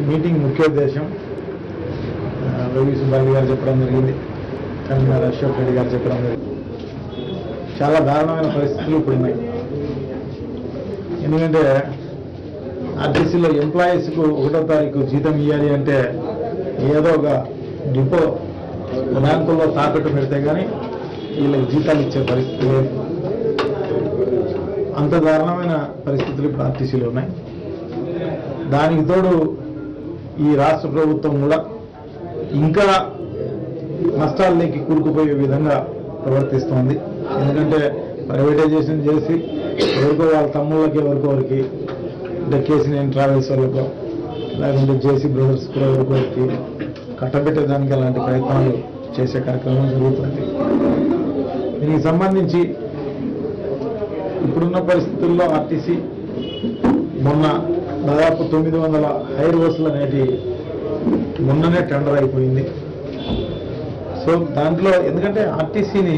meeting ముఖ్య ఉద్దేశం ఆ, రవి సుబ్బారెడ్డి గారు చెప్పడం జరిగింది కన్వీనర్ అశోక్ రెడ్డి గారు చెప్పడం జరిగింది చాలా దారుణమైన పరిస్థితులు ఇప్పుడు ఉన్నాయి ఎందుకంటే ఆర్టీసీలో ఎంప్లాయీస్కు ఒకటో తారీఖు జీతం ఇవ్వాలి అంటే ఏదో ఒక డిపో బ్యాంకుల్లో తాకట్టు పెడితే కానీ వీళ్ళకి జీతాలు ఇచ్చే పరిస్థితి లేదు అంత దారుణమైన పరిస్థితులు ఇప్పుడు ఆర్టీసీలో ఉన్నాయి దానికి తోడు ఈ రాష్ట్ర ప్రభుత్వం కూడా ఇంకా నష్టాల్లోకి కూరుకుపోయే విధంగా ప్రవర్తిస్తోంది ఎందుకంటే ప్రైవేటైజేషన్ చేసి ఎవరికో వాళ్ళ తమ్ముళ్ళకి ఎవరికోరికి అంటే కేసీనేని ట్రావెల్స్ వాళ్ళకో లేకుంటే జేసీ బ్రదర్స్ కూడా ఎవరికోరికి కట్టబెట్టేదానికి అలాంటి ప్రయత్నాలు చేసే కార్యక్రమం జరుగుతుంది దీనికి సంబంధించి ఇప్పుడున్న పరిస్థితుల్లో ఆర్టీసీ మొన్న దాదాపు తొమ్మిది వందల హైర్ బస్సులు అనేటి మొన్ననే టెండర్ అయిపోయింది సో దాంట్లో ఎందుకంటే ఆర్టీసీని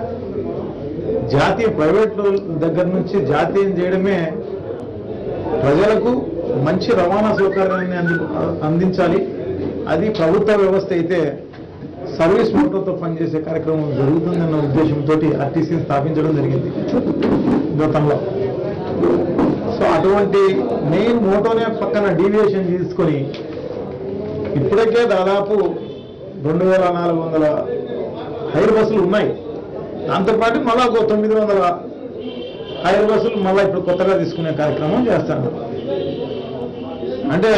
జాతీయ ప్రైవేట్ దగ్గర నుంచి జాతీయం చేయడమే ప్రజలకు మంచి రవాణా సౌకర్యాన్ని అంది అందించాలి అది ప్రభుత్వ వ్యవస్థ అయితే సర్వీస్ మోటార్తో పనిచేసే కార్యక్రమం జరుగుతుందన్న ఉద్దేశంతో ఆర్టీసీని స్థాపించడం జరిగింది గతంలో సో అటువంటి మెయిన్ మోటోనే పక్కన డీవియేషన్ తీసుకొని ఇప్పటికే దాదాపు రెండు వేల నాలుగు వందల హైర్ బస్సులు ఉన్నాయి దాంతోపాటు మళ్ళా ఒక తొమ్మిది వందల హైర్ బస్సులు మళ్ళీ ఇప్పుడు కొత్తగా తీసుకునే కార్యక్రమం చేస్తాను అంటే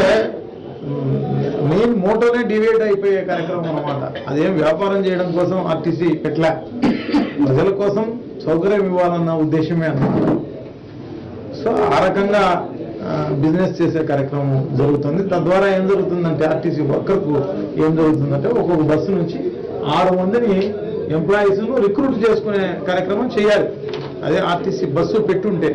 మెయిన్ మోటోనే డివేట్ అయిపోయే కార్యక్రమం అన్నమాట అదేం వ్యాపారం చేయడం కోసం ఆర్టీసీ ఎట్లా ప్రజల కోసం సౌకర్యం ఇవ్వాలన్న ఉద్దేశమే అన్నమాట సో ఆ రకంగా బిజినెస్ చేసే కార్యక్రమం జరుగుతుంది తద్వారా ఏం జరుగుతుందంటే ఆర్టీసీ వర్కర్కు ఏం జరుగుతుందంటే ఒక్కొక్క బస్సు నుంచి ఆరు మందిని ఎంప్లాయీస్ను రిక్రూట్ చేసుకునే కార్యక్రమం చేయాలి అదే ఆర్టీసీ బస్సు పెట్టుంటే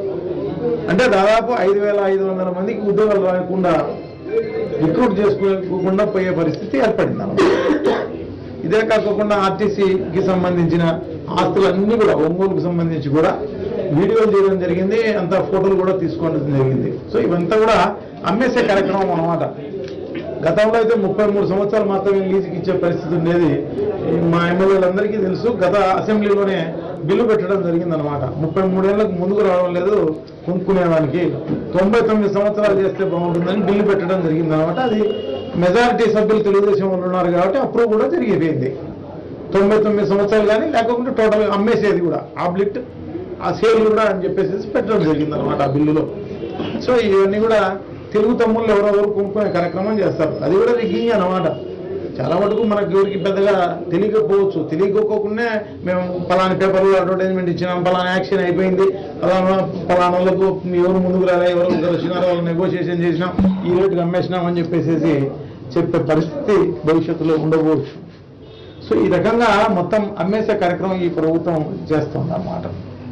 అంటే దాదాపు ఐదు వేల ఐదు వందల మందికి ఉద్యోగాలు రాకుండా రిక్రూట్ చేసుకోకుండా పోయే పరిస్థితి ఏర్పడింది అన్నమాట ఇదే కాకుండా ఆర్టీసీకి సంబంధించిన ఆస్తులన్నీ కూడా ఒంగోలుకు సంబంధించి కూడా వీడియోలు చేయడం జరిగింది అంత ఫోటోలు కూడా తీసుకోవడం జరిగింది సో ఇవంతా కూడా అమ్మేసే కార్యక్రమం అన్నమాట గతంలో అయితే ముప్పై మూడు సంవత్సరాలు మాత్రమే లీజుకి ఇచ్చే పరిస్థితి ఉండేది ఈ మా ఎమ్మెల్యేలందరికీ తెలుసు గత అసెంబ్లీలోనే బిల్లు పెట్టడం జరిగిందనమాట ముప్పై మూడేళ్లకు ముందుకు రావడం లేదు కొనుక్కునేదానికి తొంభై తొమ్మిది సంవత్సరాలు చేస్తే బాగుంటుందని బిల్లు పెట్టడం జరిగిందనమాట అది మెజారిటీ సభ్యులు తెలుగుదేశం వాళ్ళు ఉన్నారు కాబట్టి అప్రూవ్ కూడా జరిగిపోయింది తొంభై తొమ్మిది సంవత్సరాలు కానీ లేకపోతే టోటల్ అమ్మేసేది కూడా ఆబ్లిక్ట్ ఆ సేల్ కూడా అని చెప్పేసి పెట్టడం జరిగింది అనమాట ఆ బిల్లులో సో ఇవన్నీ కూడా తెలుగు తమ్ముళ్ళు ఎవరెవరు కొనుక్కునే కార్యక్రమం చేస్తారు అది కూడా రిగ్గింగ్ అనమాట చాలా మటుకు మనకు ఎవరికి పెద్దగా తెలియకపోవచ్చు తెలియకపోకుండా మేము పలానా పేపర్లో అడ్వర్టైజ్మెంట్ ఇచ్చినాం పలానా యాక్షన్ అయిపోయింది పలానా పలానా వాళ్ళకు ఎవరు ముందుకు రాలే ఎవరు కలిసినారో వాళ్ళు నెగోషియేషన్ చేసినాం ఈ రేటుకి అమ్మేసినాం అని చెప్పేసి చెప్పే పరిస్థితి భవిష్యత్తులో ఉండకపోవచ్చు సో ఈ రకంగా మొత్తం అమ్మేసే కార్యక్రమం ఈ ప్రభుత్వం చేస్తుంది అన్నమాట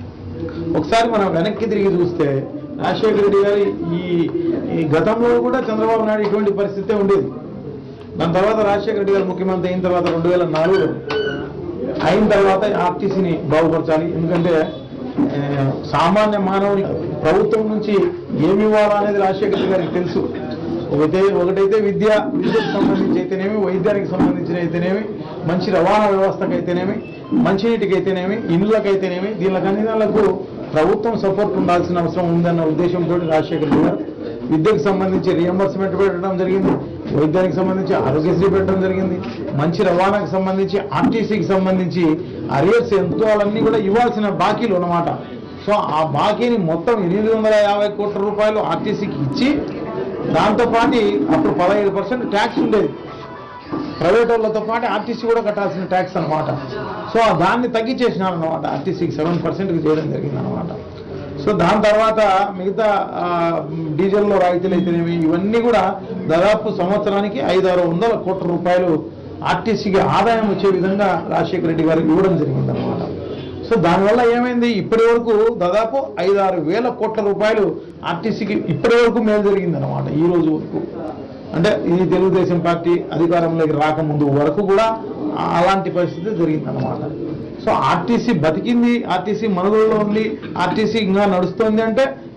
ఒకసారి మనం వెనక్కి తిరిగి చూస్తే రాజశేఖర రెడ్డి గారి ఈ ఈ గతంలో కూడా చంద్రబాబు నాయుడు ఇటువంటి పరిస్థితే ఉండేది దాని తర్వాత రాజశేఖర రెడ్డి గారు ముఖ్యమంత్రి అయిన తర్వాత రెండు వేల నాలుగులో అయిన తర్వాత ఆర్టీసీని బాగుపరచాలి ఎందుకంటే ఆ, సామాన్య మానవుని ప్రభుత్వం నుంచి ఏమి ఇవ్వాలనేది రాజశేఖర రెడ్డి గారికి తెలుసు ఒకటే ఒకటైతే విద్య విద్యకు సంబంధించి అయితేనేమి వైద్యానికి సంబంధించిన అయితేనేమి మంచి రవాణా వ్యవస్థకు అయితేనేమి మంచినీటికి అయితేనేమి ఇండ్లకైతేనేమి దీనికన్నిలకు ప్రభుత్వం సపోర్ట్ ఉండాల్సిన అవసరం ఉందన్న ఉద్దేశంతో రాజశేఖర రెడ్డి గారు విద్యకు సంబంధించి రియంబర్స్మెంట్ పెట్టడం జరిగింది వైద్యానికి సంబంధించి ఆరోగ్యశ్రీ పెట్టడం జరిగింది మంచి రవాణాకు సంబంధించి ఆర్టీసీకి సంబంధించి అరియర్స్ ఎంతో అన్నీ కూడా ఇవ్వాల్సిన బాకీలు అన్నమాట సో ఆ బాకీని మొత్తం ఎనిమిది వందల యాభై కోట్ల రూపాయలు ఆర్టీసీకి ఇచ్చి దాంతోపాటు అప్పుడు పదహైదు పర్సెంట్ ట్యాక్స్ ఉండేది ప్రైవేట్ వాళ్ళతో పాటు ఆర్టీసీ కూడా కట్టాల్సిన ట్యాక్స్ అన్నమాట సో దాన్ని తగ్గించేసినారు అనమాట ఆర్టీసీకి సెవెన్ పర్సెంట్కి చేయడం జరిగింది అనమాట సో దాని తర్వాత మిగతా ఆ, డీజిల్లో రాయితీలు అయితేనేమి ఇవన్నీ కూడా దాదాపు సంవత్సరానికి ఐదు ఆరు వందల కోట్ల రూపాయలు ఆర్టీసీకి ఆదాయం వచ్చే విధంగా రాజశేఖర రెడ్డి గారికి ఇవ్వడం జరిగింది అనమాట సో దానివల్ల ఏమైంది ఇప్పటి వరకు దాదాపు ఐదు ఆరు వేల కోట్ల రూపాయలు ఆర్టీసీకి ఇప్పటి వరకు మేలు జరిగింది అనమాట ఈ రోజు వరకు అంటే ఈ తెలుగుదేశం పార్టీ అధికారంలోకి రాకముందు వరకు కూడా ఆ- అలాంటి పరిస్థితి జరిగిందన్నమాట సో ఆర్టీసీ బతికింది ఆర్టీసీ మనుగడలో ఉంది ఆర్టీసీ ఇంకా నడుస్తుంది అంటే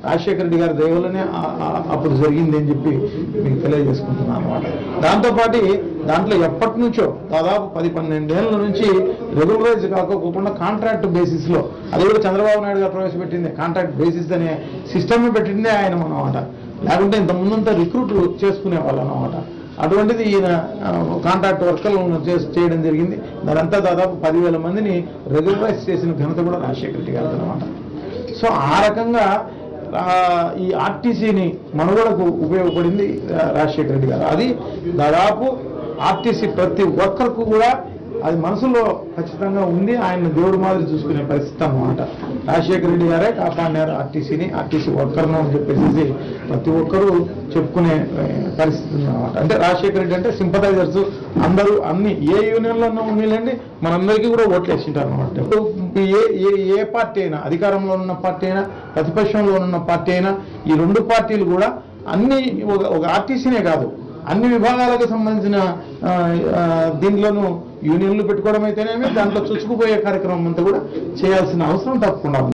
రాజశేఖర రెడ్డి గారి దయవల్లనే ఆ- ఆ- అప్పుడు జరిగింది అని చెప్పి మీకు తెలియజేసుకుంటున్నాను అనమాట దాంతోపాటు దాంట్లో ఎప్పటి నుంచో దాదాపు పది పన్నెండేళ్ల నుంచి రెగ్యులరైజ్ కాకోకుండా కాంట్రాక్ట్ బేసిస్ లో అది కూడా చంద్రబాబు నాయుడు గారు ప్రవేశపెట్టింది కాంట్రాక్ట్ బేసిస్ అనే సిస్టమ్ పెట్టిందే ఆయన అనమాట లేకుంటే ఇంత ముందంతా రిక్రూట్ చేసుకునే వాళ్ళు అనమాట అటువంటిది ఈయన ఆ, కాంట్రాక్ట్ వర్కర్లను చేసి చేయడం జరిగింది దానంతా దాదాపు పదివేల మందిని రెగ్యులరైజ్ చేసిన ఘనత కూడా రాజశేఖర రెడ్డి గారు అనమాట సో ఆ రకంగా ఆ, ఈ ఆర్టీసీని మనుగడకు ఉపయోగపడింది ఆ, రాజశేఖర రెడ్డి గారు అది దాదాపు ఆర్టీసీ ప్రతి ఒక్కరికి కూడా అది మనసులో ఖచ్చితంగా ఉంది ఆయన దేవుడి మాదిరి చూసుకునే పరిస్థితి అన్నమాట రాజశేఖర రెడ్డి గారే కాపాడినారు ఆర్టీసీని ఆర్టీసీ వర్కర్ను అని చెప్పేసి ప్రతి ఒక్కరూ చెప్పుకునే ఆ, పరిస్థితి ఉందన్నమాట అంటే రాజశేఖర రెడ్డి అంటే సింపథైజర్స్ అందరూ అన్ని ఏ యూనియన్లో ఉన్నీళ్ళండి మనందరికీ కూడా ఓట్లు వేసింటారు అనమాట ఇప్పుడు ఏ ఏ ఏ పార్టీ అయినా అధికారంలో ఉన్న పార్టీ అయినా ప్రతిపక్షంలో ఉన్న పార్టీ అయినా ఈ రెండు పార్టీలు కూడా అన్ని ఒక ఒక ఆర్టీసీనే కాదు అన్ని విభాగాలకు సంబంధించిన ఆ, ఆ, దీంట్లోనూ యూనియన్లు పెట్టుకోవడం అయితేనేమి దాంట్లో చుచ్చుకుపోయే కార్యక్రమం అంతా కూడా చేయాల్సిన అవసరం తప్పకుండా ఉంది